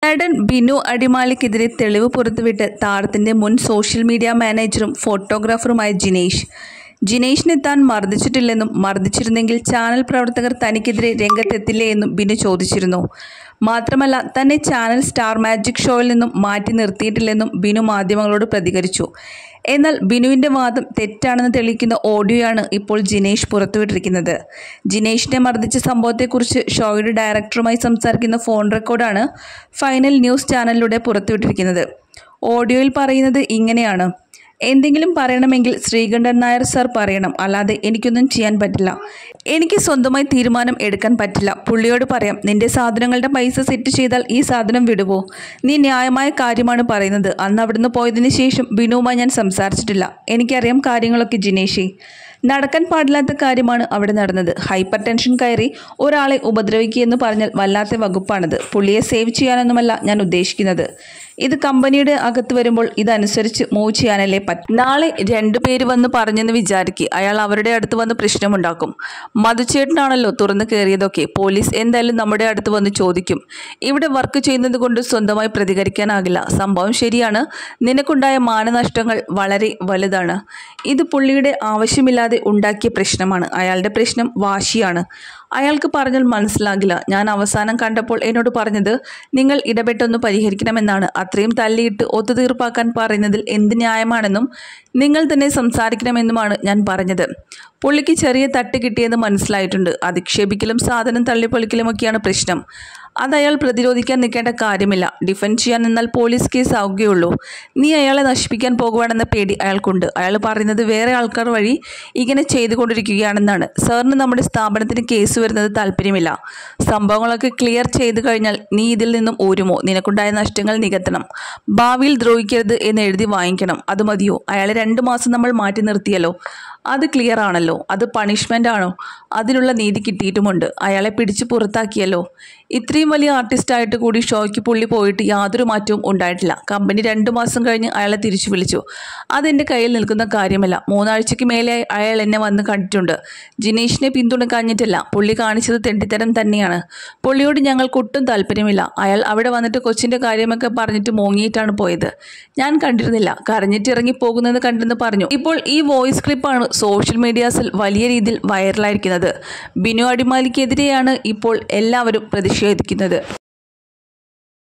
നടൻ ബിനു അടിമാലിക്കെതിരെ തെളിവ് പുറത്തുവിട്ട് താരത്തിന്റെ മുൻ സോഷ്യൽ മീഡിയ മാനേജറും ഫോട്ടോഗ്രാഫറുമായ ജിനേഷ് ജിനേഷിനെ താൻ മർദ്ദിച്ചിട്ടില്ലെന്നും മർദ്ദിച്ചിരുന്നെങ്കിൽ ചാനൽ പ്രവർത്തകർ തനിക്കെതിരെ രംഗത്തെത്തില്ലേ എന്നും ബിനു ചോദിച്ചിരുന്നു മാത്രമല്ല തന്നെ ചാനൽ സ്റ്റാർ മാജിക് ഷോയിൽ നിന്നും മാറ്റി നിർത്തിയിട്ടില്ലെന്നും ബിനു മാധ്യമങ്ങളോട് പ്രതികരിച്ചു എന്നാൽ ബിനുവിന്റെ വാദം തെറ്റാണെന്ന് തെളിയിക്കുന്ന ഓഡിയോയാണ് ഇപ്പോൾ ജിനേഷ് പുറത്തുവിട്ടിരിക്കുന്നത് ജിനേഷിനെ മർദ്ദിച്ച സംഭവത്തെക്കുറിച്ച് ഷോയുടെ ഡയറക്ടറുമായി സംസാരിക്കുന്ന ഫോൺ റെക്കോർഡാണ് ഫൈനൽ ന്യൂസ് ചാനലിലൂടെ പുറത്തുവിട്ടിരിക്കുന്നത് ഓഡിയോയിൽ പറയുന്നത് ഇങ്ങനെയാണ് എന്തെങ്കിലും പറയണമെങ്കിൽ ശ്രീകണ്ഠൻ നായർ സാർ പറയണം അല്ലാതെ എനിക്കൊന്നും ചെയ്യാൻ പറ്റില്ല എനിക്ക് സ്വന്തമായി തീരുമാനം എടുക്കാൻ പറ്റില്ല പുള്ളിയോട് പറയാം നിന്റെ സാധനങ്ങളുടെ പൈസ സെറ്റ് ചെയ്താൽ ഈ സാധനം വിടുവോ നീ ന്യായമായ കാര്യമാണ് പറയുന്നത് അന്ന് അവിടുന്ന് പോയതിന് ശേഷം ബിനുവുമായി ഞാൻ സംസാരിച്ചിട്ടില്ല എനിക്കറിയാം കാര്യങ്ങളൊക്കെ ജിനേഷേ നടക്കാൻ പാടില്ലാത്ത കാര്യമാണ് അവിടെ നടന്നത് ഹൈപ്പർ ടെൻഷൻ കയറി ഒരാളെ ഉപദ്രവിക്കുക എന്ന് പറഞ്ഞാൽ വല്ലാത്ത വകുപ്പാണിത് പുള്ളിയെ സേവ് ചെയ്യാനൊന്നുമല്ല ഞാൻ ഉദ്ദേശിക്കുന്നത് ഇത് കമ്പനിയുടെ അകത്ത് വരുമ്പോൾ ഇതനുസരിച്ച് മൂവ് ചെയ്യാനല്ലേ പറ്റും നാളെ രണ്ടു പേര് വന്ന് പറഞ്ഞെന്ന് വിചാരിക്കുക അയാൾ അവരുടെ അടുത്ത് വന്ന് പ്രശ്നമുണ്ടാക്കും മധുചേട്ടനാണല്ലോ തുറന്നു കയറിയതൊക്കെ പോലീസ് എന്തായാലും നമ്മുടെ അടുത്ത് വന്ന് ചോദിക്കും ഇവിടെ വർക്ക് ചെയ്യുന്നത് കൊണ്ട് സ്വന്തമായി പ്രതികരിക്കാനാകില്ല സംഭവം ശരിയാണ് നിനക്കുണ്ടായ മാനനഷ്ടങ്ങൾ വളരെ വലുതാണ് ഇത് പുള്ളിയുടെ ആവശ്യമില്ലാതെ ഉണ്ടാക്കിയ പ്രശ്നമാണ് അയാളുടെ പ്രശ്നം വാശിയാണ് അയാൾക്ക് പറഞ്ഞാൽ മനസ്സിലാകില്ല ഞാൻ അവസാനം കണ്ടപ്പോൾ എന്നോട് പറഞ്ഞത് നിങ്ങൾ ഇടപെട്ടൊന്ന് പരിഹരിക്കണമെന്നാണ് അത്രയും തല്ലിയിട്ട് ഒത്തുതീർപ്പാക്കാൻ പറയുന്നതിൽ എന്ത് ന്യായമാണെന്നും നിങ്ങൾ തന്നെ സംസാരിക്കണമെന്നുമാണ് ഞാൻ പറഞ്ഞത് പുള്ളിക്ക് ചെറിയ തട്ട് കിട്ടിയെന്ന് മനസ്സിലായിട്ടുണ്ട് അധിക്ഷേപിക്കലും സാധനം തള്ളിപ്പൊളിക്കലുമൊക്കെയാണ് പ്രശ്നം അത് അയാൾ പ്രതിരോധിക്കാൻ നിൽക്കേണ്ട കാര്യമില്ല ഡിഫെൻഡ് ചെയ്യാൻ നിന്നാൽ പോലീസ് കേസ് ആവുകയുള്ളൂ നീ അയാളെ നശിപ്പിക്കാൻ പോകുവാണെന്ന പേടി അയാൾക്കുണ്ട് അയാൾ പറയുന്നത് വേറെ ആൾക്കാർ വഴി ഇങ്ങനെ ചെയ്തുകൊണ്ടിരിക്കുകയാണെന്നാണ് സാറിന് നമ്മുടെ സ്ഥാപനത്തിന് കേസ് വരുന്നത് താല്പര്യമില്ല സംഭവങ്ങളൊക്കെ ക്ലിയർ ചെയ്തു കഴിഞ്ഞാൽ നീ ഇതിൽ നിന്നും ഊരുമോ നിനക്കുണ്ടായ നഷ്ടങ്ങൾ നികത്തണം ഭാവിയിൽ ദ്രോഹിക്കരുത് എന്ന് എഴുതി വാങ്ങിക്കണം അത് മതിയോ അയാളെ രണ്ട് മാസം നമ്മൾ മാറ്റി നിർത്തിയല്ലോ അത് ക്ലിയർ ആണല്ലോ അത് പണിഷ്മെൻ്റ് ആണോ അതിനുള്ള നീതി കിട്ടിയിട്ടുമുണ്ട് അയാളെ പിടിച്ച് പുറത്താക്കിയല്ലോ ഇത്രയും വലിയ ആർട്ടിസ്റ്റായിട്ട് കൂടി ഷോയ്ക്ക് പുള്ളി പോയിട്ട് യാതൊരു മാറ്റവും ഉണ്ടായിട്ടില്ല കമ്പനി രണ്ട് മാസം കഴിഞ്ഞ് അയാളെ തിരിച്ചു വിളിച്ചു അതെൻ്റെ കയ്യിൽ നിൽക്കുന്ന കാര്യമല്ല മൂന്നാഴ്ചയ്ക്ക് മേലെ അയാൾ എന്നെ വന്ന് കണ്ടിട്ടുണ്ട് ജിനേഷിനെ പിന്തുണക്കാഞ്ഞിട്ടില്ല പുള്ളി കാണിച്ചത് തെണ്ടിത്തരം തന്നെയാണ് പുള്ളിയോട് ഞങ്ങൾക്ക് ഒട്ടും താല്പര്യമില്ല അയാൾ അവിടെ വന്നിട്ട് കൊച്ചിൻ്റെ കാര്യമൊക്കെ പറഞ്ഞിട്ട് മോങ്ങിയിട്ടാണ് പോയത് ഞാൻ കണ്ടിരുന്നില്ല കരഞ്ഞിട്ട് ഇറങ്ങി പോകുന്നത് കണ്ടെന്ന് പറഞ്ഞു ഇപ്പോൾ ഈ വോയിസ് ക്ലിപ്പാണ് സോഷ്യൽ മീഡിയാസിൽ വലിയ രീതിയിൽ വൈറലായിരിക്കുന്നത് ബിനു അടിമാലിക്കെതിരെയാണ് ഇപ്പോൾ എല്ലാവരും പ്രതിഷേധിക്കുന്നത്